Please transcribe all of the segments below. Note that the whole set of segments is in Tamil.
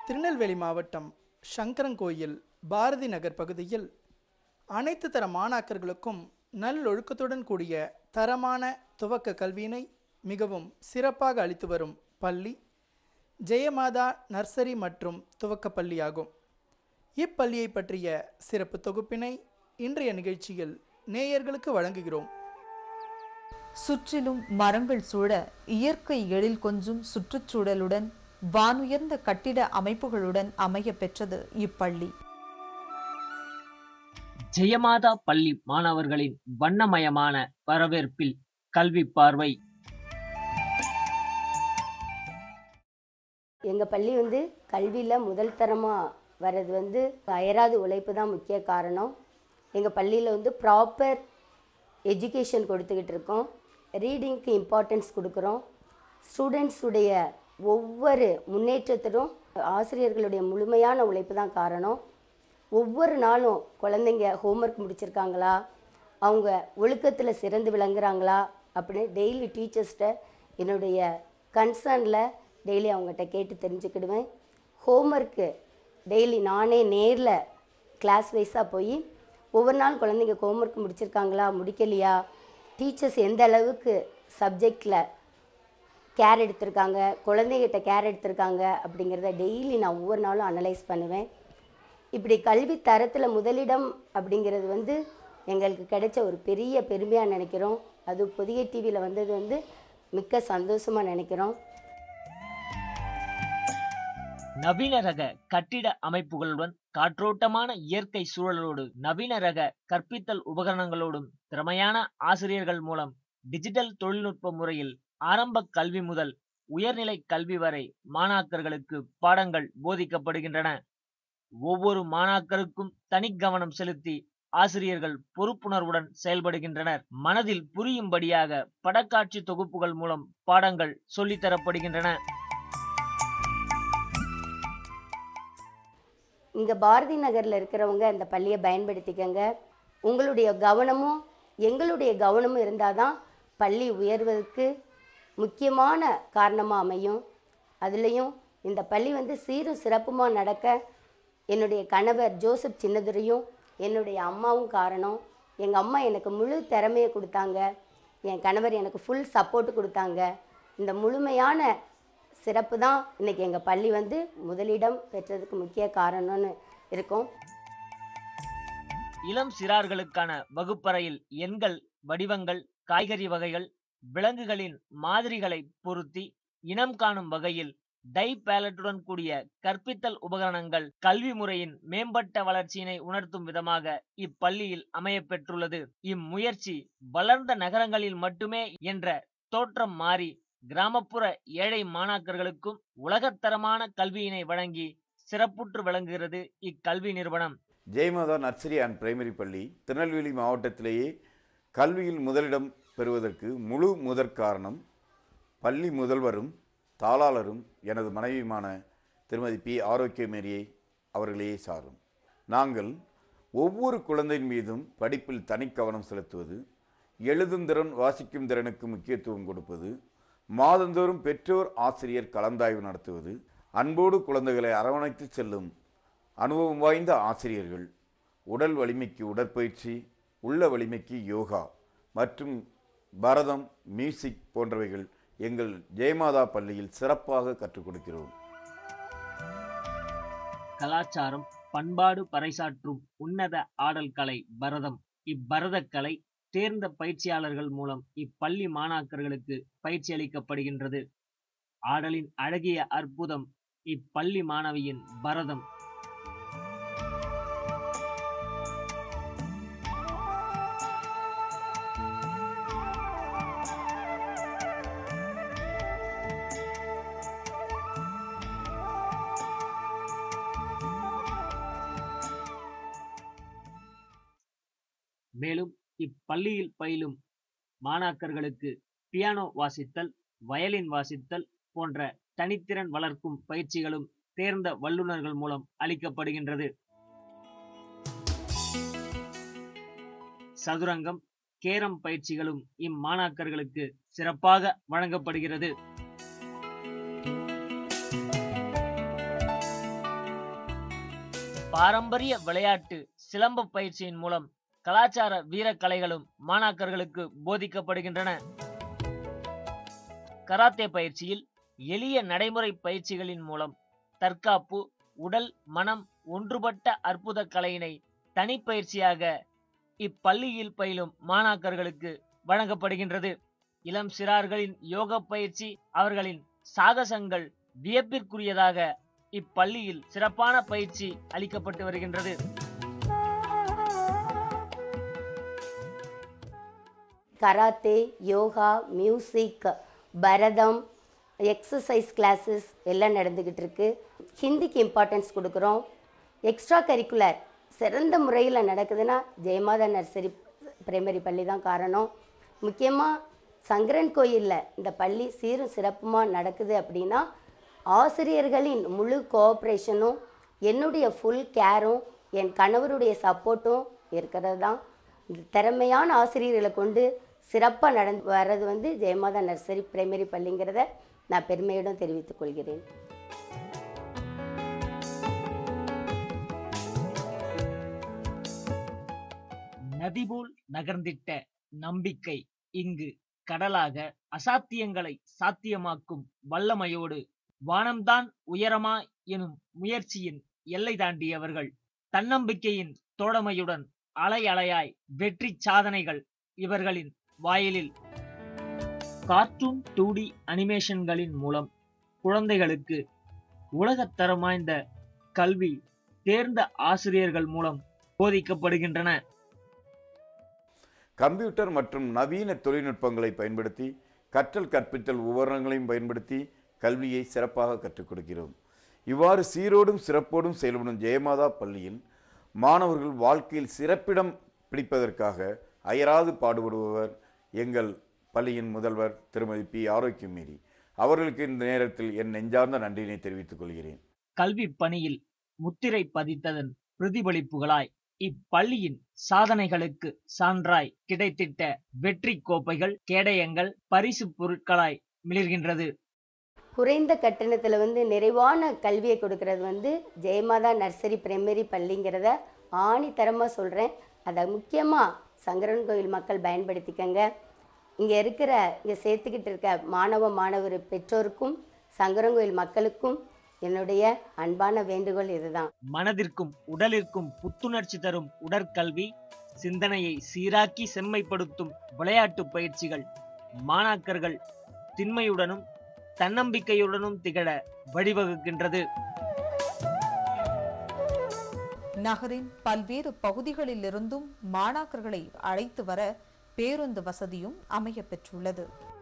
திருநெல்வேலி மாவட்டம் சங்கரங்கோயில் பாரதி நகர் பகுதியில் அனைத்து தர மாணாக்கர்களுக்கும் நல்லொழுக்கத்துடன் கூடிய தரமான துவக்க கல்வியினை மிகவும் சிறப்பாக அளித்து வரும் பள்ளி ஜெயமாதா நர்சரி மற்றும் துவக்கப் பள்ளியாகும் இப்பள்ளியை பற்றிய சிறப்பு தொகுப்பினை இன்றைய நிகழ்ச்சியில் நேயர்களுக்கு வழங்குகிறோம் சுற்றிலும் மரங்கள் சூழ இயற்கை எழில் கொஞ்சும் சுற்றுச்சூழலுடன் வானுயர்ந்த கட்டிட அமைப்புகளுடன் அமைய பெற்றது இப்பள்ளி ஜெயமாதா பள்ளி மாணவர்களின் வண்ணமயமான வரவேற்பில் கல்வி பார்வை எங்கள் பள்ளி வந்து கல்வியில் முதல் தரமாக வர்றது வந்து அயராது உழைப்பு தான் முக்கிய காரணம் எங்கள் பள்ளியில் வந்து ப்ராப்பர் எஜுகேஷன் கொடுத்துக்கிட்டு இருக்கோம் ரீடிங்க்கு இம்பார்ட்டன்ஸ் கொடுக்குறோம் ஸ்டூடெண்ட்ஸுடைய ஒவ்வொரு முன்னேற்றத்திலும் ஆசிரியர்களுடைய முழுமையான உழைப்பு தான் காரணம் ஒவ்வொரு நாளும் குழந்தைங்க ஹோம்ஒர்க் முடிச்சிருக்காங்களா அவங்க ஒழுக்கத்தில் சிறந்து விளங்குறாங்களா அப்படின்னு டெய்லி டீச்சர்ஸ்கிட்ட என்னுடைய கன்சர்னில் டெய்லி அவங்ககிட்ட கேட்டு தெரிஞ்சுக்கிடுவேன் ஹோம்ஒர்க்கு டெய்லி நானே நேரில் கிளாஸ் வைஸாக போய் ஒவ்வொரு நாள் குழந்தைங்க ஹோம்ஒர்க் முடிச்சிருக்காங்களா முடிக்கலையா டீச்சர்ஸ் எந்த அளவுக்கு சப்ஜெக்டில் கேர் எடுத்திருக்காங்க குழந்தைகிட்ட கேர் எடுத்திருக்காங்க அப்படிங்கிறத டெய்லி நான் ஒவ்வொரு நாளும் அனலைஸ் பண்ணுவேன் இப்படி கல்வி தரத்தில் முதலிடம் அப்படிங்கிறது வந்து எங்களுக்கு கிடைச்ச ஒரு பெரிய பெருமையாக நினைக்கிறோம் அது புதிய டிவியில் வந்தது வந்து மிக்க சந்தோஷமாக நினைக்கிறோம் நவீன ரக கட்டிட அமைப்புகளுடன் காற்றோட்டமான இயற்கை சூழலோடு நவீன ரக கற்பித்தல் உபகரணங்களோடும் திறமையான ஆசிரியர்கள் மூலம் டிஜிட்டல் தொழில்நுட்ப முறையில் ஆரம்ப கல்வி முதல் உயர்நிலை கல்வி வரை மாணாக்கர்களுக்கு பாடங்கள் போதிக்கப்படுகின்றன ஒவ்வொரு மாணாக்கருக்கும் தனி கவனம் செலுத்தி ஆசிரியர்கள் பொறுப்புணர்வுடன் செயல்படுகின்றனர் மனதில் புரியும்படியாக படக்காட்சி தொகுப்புகள் மூலம் பாடங்கள் சொல்லித்தரப்படுகின்றன இங்கே பாரதி நகரில் இருக்கிறவங்க இந்த பள்ளியை பயன்படுத்திக்கங்க உங்களுடைய கவனமும் எங்களுடைய கவனமும் இருந்தால் தான் பள்ளி உயர்வதற்கு முக்கியமான காரணமாக அமையும் அதுலேயும் இந்த பள்ளி வந்து சீரும் சிறப்புமாக நடக்க என்னுடைய கணவர் ஜோசப் சின்னதுரையும் என்னுடைய அம்மாவும் காரணம் எங்கள் அம்மா எனக்கு முழு திறமையை கொடுத்தாங்க என் கணவர் எனக்கு ஃபுல் சப்போர்ட் கொடுத்தாங்க இந்த முழுமையான சிறப்பு தான் இன்றைக்கி எங்கள் பள்ளி வந்து முதலிடம் பெற்றதுக்கு முக்கிய காரணம்னு இருக்கும் இளம் சிறார்களுக்கான வகுப்பறையில் எண்கள் வடிவங்கள் காய்கறி வகைகள் விலங்குகளின் மாதிரிகளை பொருத்தி இனம் காணும் வகையில் டை பேலட்டுடன் கூடிய கற்பித்தல் உபகரணங்கள் கல்வி முறையின் மேம்பட்ட வளர்ச்சியினை உணர்த்தும் விதமாக இப்பள்ளியில் அமையப்பெற்றுள்ளது இம்முயற்சி வளர்ந்த நகரங்களில் மட்டுமே என்ற தோற்றம் மாறி கிராமப்புற ஏழை மாணாக்கர்களுக்கும் உலகத்தரமான கல்வியினை வழங்கி சிறப்புற்று விளங்குகிறது இக்கல்வி நிறுவனம் ஜெயமாதா நர்சரி அண்ட் பிரைமரி பள்ளி திருநெல்வேலி மாவட்டத்திலேயே கல்வியில் முதலிடம் பெறுவதற்கு முழு முதற் காரணம் பள்ளி முதல்வரும் தாளாளரும் எனது மனைவியுமான திருமதி பி ஆரோக்கியமேரியை அவர்களையே சாரும் நாங்கள் ஒவ்வொரு குழந்தையின் மீதும் படிப்பில் தனி கவனம் செலுத்துவது எழுதும் திறன் வாசிக்கும் திறனுக்கு முக்கியத்துவம் கொடுப்பது மாதந்தோறும் பெற்றோர் ஆசிரியர் கலந்தாய்வு நடத்துவது அன்போடு குழந்தைகளை அரவணைத்து செல்லும் அனுபவம் வாய்ந்த ஆசிரியர்கள் உடல் வலிமைக்கு உடற்பயிற்சி உள்ள வலிமைக்கு யோகா மற்றும் பரதம் மியூசிக் போன்றவைகள் எங்கள் ஜெயமாதா பள்ளியில் சிறப்பாக கற்றுக் கொடுக்கிறோம் கலாச்சாரம் பண்பாடு பறைசாற்றும் உன்னத ஆடல் கலை பரதம் இப்பரதக் கலை தேர்ந்த பயிற்சியாளர்கள் மூலம் இப்பள்ளி மாணாக்கர்களுக்கு பயிற்சி அளிக்கப்படுகின்றது ஆடலின் அழகிய அற்புதம் இப்பள்ளி மாணவியின் பரதம் மேலும் இப்பள்ளியில் பயிலும் மாணாக்கர்களுக்கு பியானோ வாசித்தல் வயலின் வாசித்தல் போன்ற தனித்திறன் வளர்க்கும் பயிற்சிகளும் தேர்ந்த வல்லுநர்கள் மூலம் அளிக்கப்படுகின்றது சதுரங்கம் கேரம் பயிற்சிகளும் இம்மாணாக்கர்களுக்கு சிறப்பாக வழங்கப்படுகிறது பாரம்பரிய விளையாட்டு சிலம்ப பயிற்சியின் மூலம் கலாச்சார வீரக்கலைகளும் மாணாக்கர்களுக்கு போதிக்கப்படுகின்றன கராத்தே பயிற்சியில் எளிய நடைமுறை பயிற்சிகளின் மூலம் தற்காப்பு உடல் மனம் ஒன்றுபட்ட அற்புத கலையினை தனிப்பயிற்சியாக இப்பள்ளியில் பயிலும் மாணாக்கர்களுக்கு வழங்கப்படுகின்றது இளம் சிறார்களின் யோக பயிற்சி அவர்களின் சாகசங்கள் வியப்பிற்குரியதாக இப்பள்ளியில் சிறப்பான பயிற்சி அளிக்கப்பட்டு வருகின்றது karate yoga music Bharatam exercise classes எல்லாம் நடந்துக்கிட்டு இருக்கு ஹிந்திக்கு இம்பார்ட்டன்ஸ் கொடுக்குறோம் எக்ஸ்ட்ரா கரிக்குலர் சிறந்த முறையில் நடக்குதுன்னா ஜெயமாதா நர்சரி பிரைமரி பள்ளி தான் காரணம் முக்கியமாக சங்கரன் கோயிலில் இந்த பள்ளி சீரும் சிறப்புமாக நடக்குது அப்படின்னா ஆசிரியர்களின் முழு கோஆப்ரேஷனும் என்னுடைய ஃபுல் கேரும் என் கணவருடைய சப்போர்ட்டும் இருக்கிறது தான் இந்த திறமையான ஆசிரியர்களை கொண்டு சிறப்பாக நடந்து வர்றது வந்து ஜெயமாதா நர்சரி பிரைமரி பள்ளிங்கிறத நான் பெருமையுடன் தெரிவித்துக் கொள்கிறேன் நதிபோல் நகர்ந்திட்ட நம்பிக்கை இங்கு கடலாக அசாத்தியங்களை சாத்தியமாக்கும் வல்லமையோடு வானம்தான் உயரமா எனும் முயற்சியின் எல்லை தாண்டியவர்கள் தன்னம்பிக்கையின் தோழமையுடன் அலை அலையாய் வெற்றி சாதனைகள் இவர்களின் வாயிலில் கார்ட்டூன் டூடி அனிமேஷன்களின் மூலம் குழந்தைகளுக்கு உலகத்தரம் வாய்ந்த கல்வி தேர்ந்த ஆசிரியர்கள் மூலம் போதிக்கப்படுகின்றன கம்ப்யூட்டர் மற்றும் நவீன தொழில்நுட்பங்களை பயன்படுத்தி கற்றல் கற்பித்தல் உபகரணங்களையும் பயன்படுத்தி கல்வியை சிறப்பாக கற்றுக் கொடுக்கிறோம் இவ்வாறு சீரோடும் சிறப்போடும் செயல்படும் ஜெயமாதா பள்ளியில் மாணவர்கள் வாழ்க்கையில் சிறப்பிடம் பிடிப்பதற்காக அயராது பாடுபடுபவர் எங்கள் பள்ளியின் முதல்வர் திருமதி பி ஆரோக்கியமேரி அவர்களுக்கு இந்த நேரத்தில் என் நெஞ்சார்ந்த நன்றியினை தெரிவித்துக் கொள்கிறேன் கல்வி பணியில் முத்திரை பதித்ததன் பிரதிபலிப்புகளாய் இப்பள்ளியின் சாதனைகளுக்கு சான்றாய் கிடைத்திட்ட வெற்றி கோப்பைகள் கேடயங்கள் பரிசு பொருட்களாய் மிளிர்கின்றது குறைந்த கட்டணத்தில் வந்து நிறைவான கல்வியை கொடுக்கறது வந்து ஜெயமாதா நர்சரி பிரைமரி பள்ளிங்கிறத ஆணித்தரமாக சொல்கிறேன் அதை முக்கியமாக சங்கரன் கோயில் மக்கள் பயன்படுத்திக்கங்க இங்கே இருக்கிற இங்கே சேர்த்துக்கிட்டு இருக்க மாணவ மாணவர் பெற்றோருக்கும் சங்கரங்கோயில் மக்களுக்கும் என்னுடைய அன்பான வேண்டுகோள் இதுதான் மனதிற்கும் உடலிற்கும் புத்துணர்ச்சி தரும் உடற்கல்வி சிந்தனையை சீராக்கி செம்மைப்படுத்தும் விளையாட்டு பயிற்சிகள் மாணாக்கர்கள் திண்மையுடனும் தன்னம்பிக்கையுடனும் திகழ வழிவகுக்கின்றது நகரின் பல்வேறு பகுதிகளிலிருந்தும் மாணாக்கர்களை அழைத்து வர பேருந்து வசதியும் அமைய பெற்றுள்ளது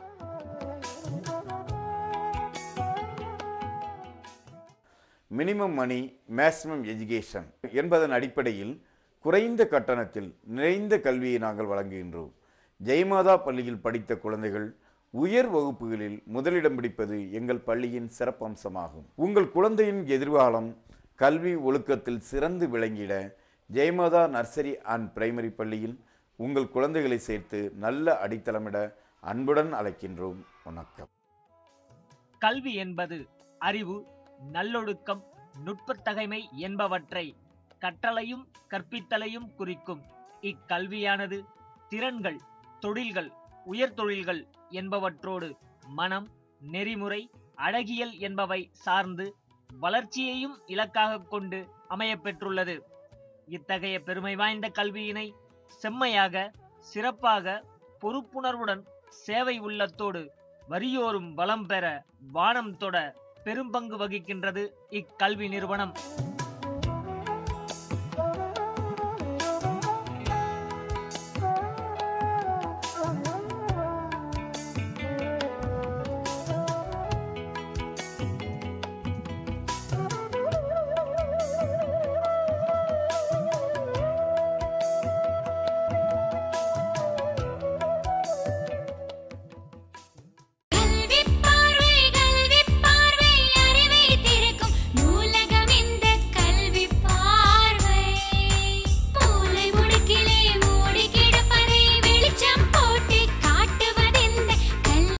மினிமம் மணி மேக்ஸிமம் எஜுகேஷன் என்பதன் அடிப்படையில் குறைந்த கட்டணத்தில் நிறைந்த கல்வியை நாங்கள் வழங்குகின்றோம் ஜெயமாதா பள்ளியில் படித்த குழந்தைகள் உயர் வகுப்புகளில் முதலிடம் பிடிப்பது எங்கள் பள்ளியின் சிறப்பம்சமாகும் உங்கள் குழந்தையின் எதிர்காலம் கல்வி ஒழுக்கத்தில் சிறந்து விளங்கிட ஜெயமாதா நர்சரி அண்ட் பிரைமரி பள்ளியில் உங்கள் குழந்தைகளை சேர்த்து நல்ல அடித்தளமிட அன்புடன் அழைக்கின்றோம் வணக்கம் கல்வி என்பது அறிவு நல்லொழுக்கம் நுட்பத்தகைமை என்பவற்றை கற்றலையும் கற்பித்தலையும் குறிக்கும் இக்கல்வியானது திறன்கள் தொழில்கள் உயர் தொழில்கள் என்பவற்றோடு மனம் நெறிமுறை அழகியல் என்பவை சார்ந்து வளர்ச்சியையும் இலக்காக கொண்டு அமையப்பெற்றுள்ளது இத்தகைய பெருமை வாய்ந்த கல்வியினை செம்மையாக சிறப்பாக பொறுப்புணர்வுடன் சேவை உள்ளத்தோடு வரியோரும் வளம் பெற வானம் தொட பெரும்பங்கு வகிக்கின்றது இக்கல்வி நிறுவனம்